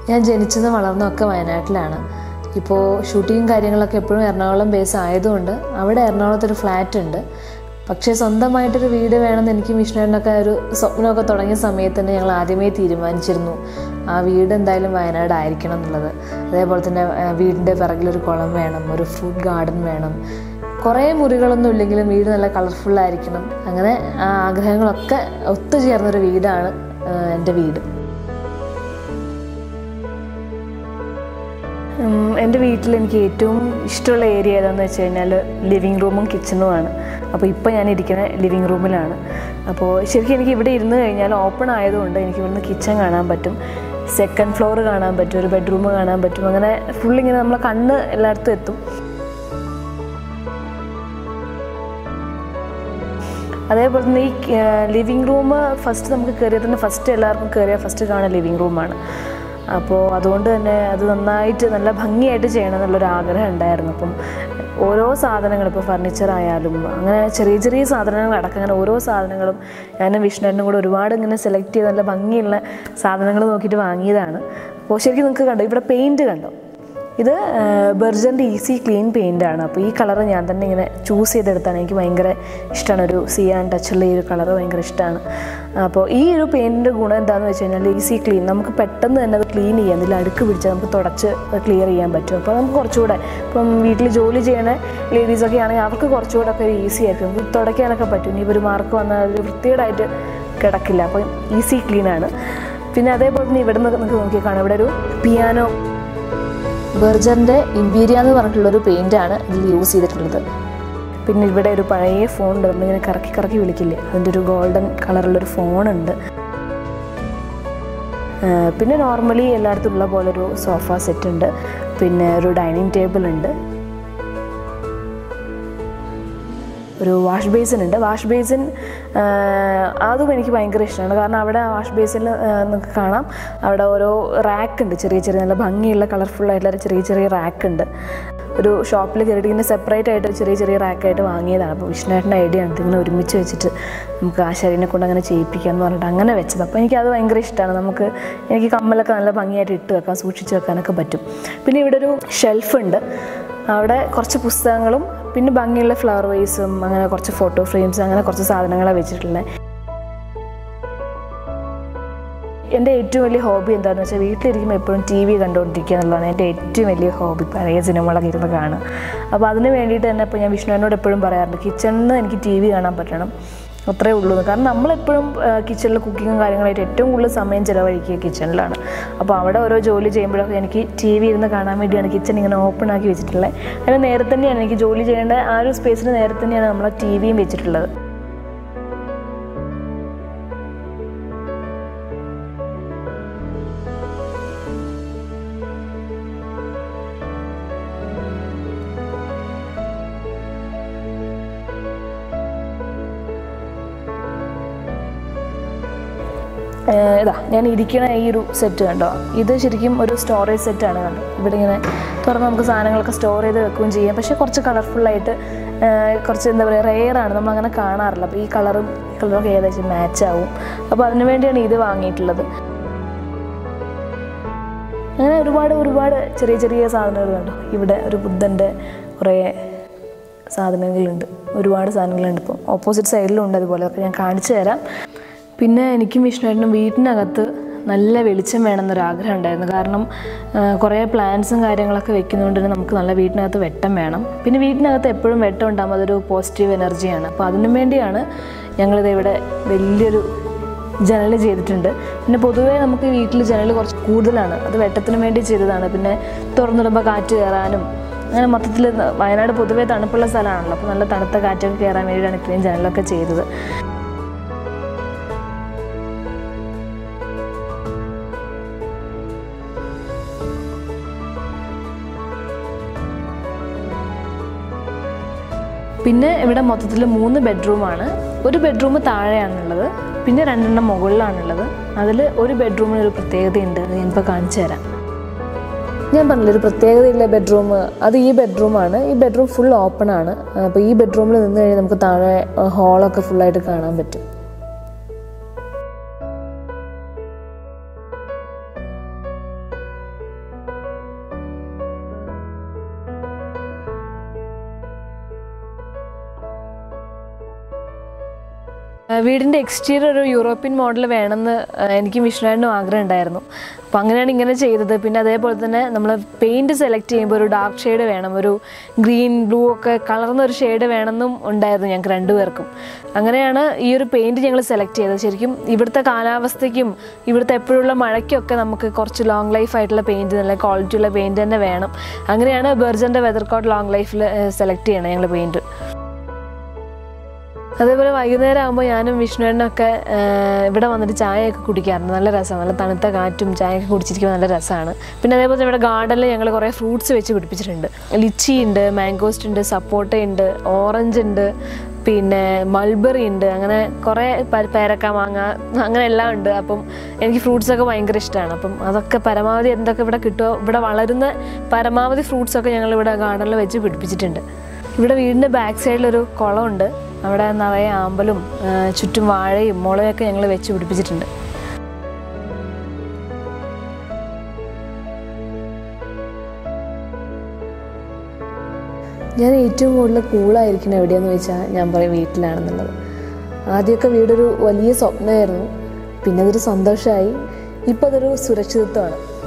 ഞാൻ ജനിച്ചതും വളർന്നതൊക്കെ വയനാട്ടിലാണ് ഇപ്പോൾ ഷൂട്ടിങ്ങും കാര്യങ്ങളൊക്കെ എപ്പോഴും എറണാകുളം ബേസ് ആയതുകൊണ്ട് അവിടെ എറണാകുളത്തൊരു ഫ്ലാറ്റ് ഉണ്ട് പക്ഷേ സ്വന്തമായിട്ടൊരു വീട് വേണമെന്ന് എനിക്ക് വിഷ്ണുവിനൊക്കെ ഒരു സ്വപ്നമൊക്കെ തുടങ്ങിയ സമയത്ത് തന്നെ ഞങ്ങൾ ആദ്യമേ തീരുമാനിച്ചിരുന്നു ആ വീട് എന്തായാലും വയനാട് ആയിരിക്കണം എന്നുള്ളത് അതേപോലെ തന്നെ ആ, വീടിൻ്റെ പിറകിലൊരു കുളം വേണം ഒരു ഫ്രൂട്ട് ഗാർഡൻ വേണം കുറേ മുറികളൊന്നും ഇല്ലെങ്കിലും വീട് നല്ല കളർഫുള്ളായിരിക്കണം അങ്ങനെ ആ ആഗ്രഹങ്ങളൊക്കെ ഒത്തുചേർന്നൊരു വീടാണ് ആ, എൻ്റെ വീട് ഉം, എൻ്റെ വീട്ടിൽ എനിക്ക് ഏറ്റവും ഇഷ്ടമുള്ള ഏരിയ ഏതാണെന്ന് വെച്ച് കഴിഞ്ഞാൽ ലിവിങ് റൂമും കിച്ചണുമാണ് അപ്പോൾ ഇപ്പോൾ ഞാൻ ഇരിക്കുന്ന ലിവിങ് റൂമിലാണ് അപ്പോൾ ശരിക്കും എനിക്ക് ഇവിടെ ഇരുന്ന് കഴിഞ്ഞാൽ ഓപ്പൺ ആയതുകൊണ്ട് എനിക്ക് ഇവിടുന്ന് കിച്ചൺ കാണാൻ പറ്റും സെക്കൻഡ് ഫ്ലോർ കാണാൻ പറ്റും ഒരു ബെഡ്റൂം കാണാൻ പറ്റും അങ്ങനെ ഫുൾ ഇങ്ങനെ നമ്മളെ കണ്ണ് എല്ലായിടത്തും എത്തും അതേപോലെ തന്നെ ഈ ലിവിങ് റൂം ഫസ്റ്റ് നമുക്ക് കയറിയ തന്നെ ഫസ്റ്റ് എല്ലാവർക്കും കയറിയ ഫസ്റ്റ് കാണുക ലിവിങ് റൂമാണ് അപ്പോൾ അതുകൊണ്ട് തന്നെ അത് നന്നായിട്ട് നല്ല ഭംഗിയായിട്ട് ചെയ്യണം എന്നുള്ളൊരു ആഗ്രഹം ഉണ്ടായിരുന്നു അപ്പം ഓരോ സാധനങ്ങൾ ഇപ്പോൾ ഫർണിച്ചർ ആയാലും അങ്ങനെ ചെറിയ ചെറിയ സാധനങ്ങൾ അടക്കം അങ്ങനെ ഓരോ സാധനങ്ങളും ഞാനും വിഷ്ണുവിനും കൂടെ ഒരുപാട് ഇങ്ങനെ സെലക്ട് ചെയ്ത് നല്ല ഭംഗിയുള്ള സാധനങ്ങൾ നോക്കിയിട്ട് വാങ്ങിയതാണ് അപ്പോൾ ശരിക്കും നിങ്ങൾക്ക് കണ്ടോ ഇവിടെ പെയിൻറ്റ് കണ്ടോ ഇത് ബെർജൻ്റെ ഈസി ക്ലീൻ പെയിൻ്റ് ആണ് അപ്പോൾ ഈ കളർ ഞാൻ തന്നെ ഇങ്ങനെ ചൂസ് ചെയ്തെടുത്താണ് എനിക്ക് ഭയങ്കര ഇഷ്ടമാണ് ഒരു സിയാൻ ടച്ചുള്ള ഈ ഒരു കളർ ഭയങ്കര ഇഷ്ടമാണ് അപ്പോൾ ഈ ഒരു പെയിൻറ്റിൻ്റെ ഗുണം എന്താണെന്ന് വെച്ച് കഴിഞ്ഞാൽ ഈസി ക്ലീൻ നമുക്ക് പെട്ടെന്ന് തന്നെ അത് ക്ലീൻ ചെയ്യാം ഇതിൽ അടുക്ക് പിടിച്ചാൽ നമുക്ക് തുടച്ച് ക്ലിയർ ചെയ്യാൻ പറ്റും അപ്പോൾ നമുക്ക് കുറച്ചുകൂടെ ഇപ്പം വീട്ടിൽ ജോലി ചെയ്യുന്ന ലേഡീസൊക്കെ ആണെങ്കിൽ അവർക്ക് കുറച്ചുകൂടെ ഒക്കെ ഈസി ആയിരിക്കും നമുക്ക് തുടയ്ക്കാനൊക്കെ പറ്റും ഇനി ഒരു മാർക്ക് വന്നാൽ ഒരു വൃത്തികേടായിട്ട് കിടക്കില്ല അപ്പോൾ ഈസി ക്ലീൻ ആണ് പിന്നെ അതേപോലെ തന്നെ ഇവിടെ നിന്ന് നിങ്ങൾക്ക് നോക്കി കാണാം ഇവിടെ ഒരു പിയാനോ ബെർജറിൻ്റെ ഇമ്പീരിയ എന്ന് പറഞ്ഞിട്ടുള്ളൊരു പെയിൻ്റാണ് ഇതിൽ യൂസ് ചെയ്തിട്ടുള്ളത് പിന്നെ ഇവിടെ ഒരു പഴയ ഫോൺ ഉണ്ട് നമ്മളിങ്ങനെ കറക്കി കറക്കി വിളിക്കില്ലേ അതിൻ്റെ ഒരു ഗോൾഡൻ കളറുള്ളൊരു ഫോണുണ്ട് ആ, പിന്നെ നോർമലി എല്ലായിടത്തും ഉള്ള പോലെ ഒരു സോഫ സെറ്റ് ഉണ്ട് പിന്നെ ഒരു ഡൈനിങ് ടേബിൾ ഉണ്ട് ഒരു വാഷ് ബേസിൻ ഉണ്ട് വാഷ് ബേസിൻ ആ, അതും എനിക്ക് ഭയങ്കര ഇഷ്ടമാണ് കാരണം അവിടെ വാഷ് ബേസിനിൽ നിങ്ങൾക്ക് കാണാം അവിടെ ഓരോ റാക്ക് ഉണ്ട് ചെറിയ ചെറിയ നല്ല ഭംഗിയുള്ള കളർഫുൾ ആയിട്ടുള്ള ചെറിയ ചെറിയ റാക്ക് ഉണ്ട് ഒരു ഷോപ്പിൽ കയറിയിട്ട് ഇങ്ങനെ സെപ്പറേറ്റ് ആയിട്ട് ചെറിയ ചെറിയ റാക്കായിട്ട് വാങ്ങിയതാണ് അപ്പോൾ വിഷ്ണുവേട്ടൻ്റെ ഐഡിയ ആണ് ഇതിങ്ങനെ ഒരുമിച്ച് വെച്ചിട്ട് നമുക്ക് ആശാരിനെ കൊണ്ട് അങ്ങനെ ചെയ്യിപ്പിക്കാം എന്ന് പറഞ്ഞിട്ട് അങ്ങനെ വെച്ചത് അപ്പോൾ എനിക്കത് ഭയങ്കര ഇഷ്ടമാണ് നമുക്ക് എനിക്ക് കമ്മലൊക്കെ നല്ല ഭംഗിയായിട്ട് ഇട്ട് വെക്കാൻ സൂക്ഷിച്ച് വെക്കാനൊക്കെ പറ്റും പിന്നെ ഇവിടെ ഒരു ഷെൽഫ് ഉണ്ട് അവിടെ കുറച്ച് പുസ്തകങ്ങളും പിന്നെ ഭംഗിയുള്ള ഫ്ലവർ വേസും അങ്ങനെ കുറച്ച് ഫോട്ടോ ഫ്രെയിംസ് അങ്ങനെ കുറച്ച് സാധനങ്ങളാണ് വെച്ചിട്ടുള്ളത് എൻ്റെ ഏറ്റവും വലിയ ഹോബി എന്താണെന്ന് വെച്ചാൽ വീട്ടിലിരിക്കുമ്പോൾ എപ്പോഴും ടി വി കണ്ടുകൊണ്ടിരിക്കുക എന്നുള്ളതാണ് എൻ്റെ ഏറ്റവും വലിയ ഹോബി പഴയ സിനിമകളൊക്കെ ഇരുന്ന് കാണുക അപ്പോൾ അതിന് വേണ്ടിയിട്ട് തന്നെ ഇപ്പോൾ ഞാൻ വിഷ്ണുവിനോട് എപ്പോഴും പറയാറുണ്ട് കിച്ചണിൽ നിന്ന് എനിക്ക് ടി വി കാണാൻ പറ്റണം അത്രേ ഉള്ളൂ എന്ന്. കാരണം നമ്മളെപ്പോഴും കിച്ചണിൽ കുക്കിങ്ങും കാര്യങ്ങളായിട്ട് ഏറ്റവും കൂടുതൽ സമയം ചിലവഴിക്കുക കിച്ചണിലാണ് അപ്പോൾ അവിടെ ഓരോ ജോലി ചെയ്യുമ്പോഴൊക്കെ എനിക്ക് ടി വി ഇരുന്ന് കാണാൻ വേണ്ടിയാണ് കിച്ചൺ ഇങ്ങനെ ഓപ്പൺ ആക്കി വെച്ചിട്ടുള്ളത് അതിന് നേരെ തന്നെയാണ് എനിക്ക് ജോലി ചെയ്യേണ്ട ആ ഒരു സ്പേസിന് നേരെ തന്നെയാണ് നമ്മൾ ടി വിയും വെച്ചിട്ടുള്ളത് ഏഹ് ഇതാ ഞാൻ ഇരിക്കണ ഈ ഒരു സെറ്റ് കണ്ടോ ഇത് ശരിക്കും ഒരു സ്റ്റോറേജ് സെറ്റാണ് കണ്ടോ ഇവിടെ ഇങ്ങനെ തുറന്ന് നമുക്ക് സാധനങ്ങളൊക്കെ സ്റ്റോർ ചെയ്ത് വെക്കുകയും ചെയ്യാം പക്ഷേ കുറച്ച് കളർഫുള്ളായിട്ട് കുറച്ച് എന്താ പറയുക റെയറാണ് നമ്മളങ്ങനെ കാണാറില്ല അപ്പോൾ ഈ കളറും കളറൊക്കെ ഏകദേശം മാച്ച് ആവും അപ്പോൾ അതിനു വേണ്ടിയാണ് ഇത് വാങ്ങിയിട്ടുള്ളത് അങ്ങനെ ഒരുപാട് ഒരുപാട് ചെറിയ ചെറിയ സാധനങ്ങൾ കണ്ടോ ഇവിടെ ഒരു ബുദ്ധൻ്റെ കുറേ സാധനങ്ങളുണ്ട് ഒരുപാട് സാധനങ്ങളുണ്ട് ഇപ്പോൾ ഓപ്പോസിറ്റ് സൈഡിലും ഉണ്ട് അതുപോലെ ഒക്കെ ഞാൻ കാണിച്ചു തരാം പിന്നെ എനിക്കും വിഷ്ണുവേട്ടനും വീട്ടിനകത്ത് നല്ല വെളിച്ചം വേണമെന്നൊരു ആഗ്രഹം ഉണ്ടായിരുന്നു കാരണം ആ, കുറേ പ്ലാന്റ്സും കാര്യങ്ങളൊക്കെ വെക്കുന്നതുകൊണ്ട് തന്നെ നമുക്ക് നല്ല വീട്ടിനകത്ത് വെട്ടം വേണം പിന്നെ വീട്ടിനകത്ത് എപ്പോഴും വെട്ടം ഉണ്ടാകുമ്പോൾ അതൊരു പോസിറ്റീവ് എനർജിയാണ് അപ്പോൾ അതിനു വേണ്ടിയാണ് ഞങ്ങളിത് ഇവിടെ വലിയൊരു ജനൽ ചെയ്തിട്ടുണ്ട് പിന്നെ പൊതുവേ നമുക്ക് വീട്ടിൽ ജനൽ കുറച്ച് കൂടുതലാണ് അത് വെട്ടത്തിന് വേണ്ടി ചെയ്തതാണ് പിന്നെ തുറന്നിടുമ്പോൾ കാറ്റ് കയറാനും അങ്ങനെ മൊത്തത്തിൽ വയനാട് പൊതുവേ തണുപ്പുള്ള സ്ഥലമാണല്ലോ അപ്പോൾ നല്ല തണുത്ത കാറ്റൊക്കെ കയറാൻ വേണ്ടിയിട്ടാണ് ഇത്രയും ജനലൊക്കെ ചെയ്തത് പിന്നെ ഇവിടെ മൊത്തത്തിൽ മൂന്ന് ബെഡ്റൂമാണ് ഒരു ബെഡ്റൂം താഴെയാണുള്ളത് പിന്നെ രണ്ടെണ്ണം മുകളിലാണുള്ളത് അതിൽ ഒരു ബെഡ്റൂമിന് ഒരു പ്രത്യേകതയുണ്ട് അത് ഞാനിപ്പോൾ കാണിച്ചു തരാം ഞാൻ പറഞ്ഞില്ല ഒരു പ്രത്യേകതയുള്ള ബെഡ്റൂം അത് ഈ ബെഡ്റൂമാണ് ഈ ബെഡ്റൂം ഫുൾ ഓപ്പൺ ആണ് അപ്പോൾ ഈ ബെഡ്റൂമിൽ നിന്ന് കഴിഞ്ഞാൽ നമുക്ക് താഴെ ഹാളൊക്കെ ഫുള്ളായിട്ട് കാണാൻ പറ്റും ആ, വീടിൻ്റെ എക്സ്റ്റീരിയർ ഒരു യൂറോപ്യൻ മോഡൽ വേണമെന്ന് ആ, എനിക്കും വിഷ്ണുവിനും ആഗ്രഹം ഉണ്ടായിരുന്നു അപ്പോൾ അങ്ങനെയാണ് ഇങ്ങനെ ചെയ്തത് പിന്നെ അതേപോലെ തന്നെ നമ്മൾ പെയിൻറ് സെലക്ട് ചെയ്യുമ്പോൾ ഒരു ഡാർക്ക് ഷെയ്ഡ് വേണം ഒരു ഗ്രീൻ ബ്ലൂ ഒക്കെ കളർന്ന ഒരു ഷെയ്ഡ് വേണമെന്നും ഉണ്ടായിരുന്നു ഞങ്ങൾക്ക് രണ്ടുപേർക്കും അങ്ങനെയാണ് ഈ ഒരു പെയിൻറ് ഞങ്ങൾ സെലക്ട് ചെയ്തത് ശരിക്കും ഇവിടുത്തെ കാലാവസ്ഥയ്ക്കും ഇവിടുത്തെ എപ്പോഴുള്ള മഴയ്ക്കൊക്കെ നമുക്ക് കുറച്ച് ലോങ് ലൈഫ് ആയിട്ടുള്ള പെയിൻറ് നല്ല ക്വാളിറ്റി ഉള്ള പെയിൻറ് തന്നെ വേണം അങ്ങനെയാണ് ബെർജൻ്റെ വെതർകോട്ട് ലോങ് ലൈഫിൽ സെലക്ട് ചെയ്യണം ഞങ്ങൾ പെയിൻറ് അതേപോലെ വൈകുന്നേരം ആകുമ്പോൾ ഞാനും വിഷ്ണുവിനൊക്കെ ഇവിടെ വന്നിട്ട് ചായയൊക്കെ കുടിക്കാറുണ്ട് നല്ല രസമാണ് നല്ല തണുത്ത കാറ്റും ചായയൊക്കെ കുടിച്ചിരിക്കുമ്പോൾ നല്ല രസമാണ് പിന്നെ അതേപോലെ തന്നെ ഇവിടെ ഗാർഡനിൽ ഞങ്ങൾ കുറേ ഫ്രൂട്ട്സ് വെച്ച് പിടിപ്പിച്ചിട്ടുണ്ട് ലിച്ചി ഉണ്ട് മാംഗോസ്റ്റ് ഉണ്ട് സപ്പോട്ട ഉണ്ട് ഓറഞ്ച് ഉണ്ട് പിന്നെ മൾബറി ഉണ്ട് അങ്ങനെ കുറേ പ- പേരക്ക മാങ്ങ അങ്ങനെ എല്ലാം ഉണ്ട് അപ്പം എനിക്ക് ഫ്രൂട്ട്സ് ഒക്കെ ഭയങ്കര ഇഷ്ടമാണ് അപ്പം അതൊക്കെ പരമാവധി എന്തൊക്കെ ഇവിടെ കിട്ടുമോ ഇവിടെ വളരുന്ന പരമാവധി ഫ്രൂട്ട്സ് ഒക്കെ ഞങ്ങൾ ഇവിടെ ഗാർഡനിൽ വെച്ച് പിടിപ്പിച്ചിട്ടുണ്ട് ഇവിടെ വീടിൻ്റെ ബാക്ക് സൈഡിലൊരു കുളമുണ്ട് അവിടെ നിറയെ ആമ്പലും ആ, ചുറ്റും വാഴയും മുളയൊക്കെ ഞങ്ങൾ വെച്ച് പിടിപ്പിച്ചിട്ടുണ്ട് ഞാൻ ഏറ്റവും കൂടുതൽ കൂളായിരിക്കുന്നത് എവിടെയാണെന്ന് ചോദിച്ചാൽ ഞാൻ പറയും വീട്ടിലാണെന്നുള്ളത് ആദ്യമൊക്കെ വീടൊരു വലിയ സ്വപ്നമായിരുന്നു പിന്നെ അതൊരു സന്തോഷമായി ഇപ്പോൾ അതൊരു സുരക്ഷിതത്വമാണ്